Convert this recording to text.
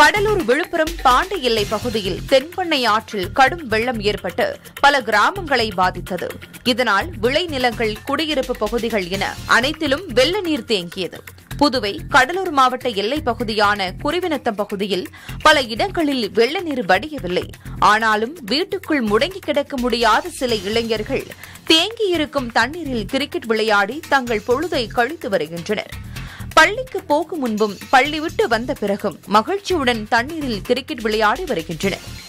கடலூர் விழுப்புரம் பாண்டி எல்லை பகுதியில் தென்பண்ணை ஆற்றில் கடும் வெள்ளம் ஏற்பட்டு பல கிராமங்களை பாதித்தது இதனால் விளைநிலங்கள் குடியிருப்பு பகுதிகள் என அனைத்திலும் வெள்ள நீர் தேங்கியது புதுவை கடலூர் மாவட்ட எல்லைப் பகுதியான குருவினத்தம் பகுதியில் பல இடங்களில் வெள்ள நீர் வடியவில்லை ஆனாலும் வீட்டுக்குள் முடங்கி கிடக்க முடியாத சில இளைஞர்கள் தேங்கியிருக்கும் தண்ணீரில் கிரிக்கெட் விளையாடி தங்கள் பொழுதை கழித்து வருகின்றனர் பள்ளிக்கு போகும் முன்பும் பள்ளி விட்டு வந்த பிறகும் மகிழ்ச்சியுடன் தண்ணீரில் கிரிக்கெட் விளையாடி வருகின்றனர்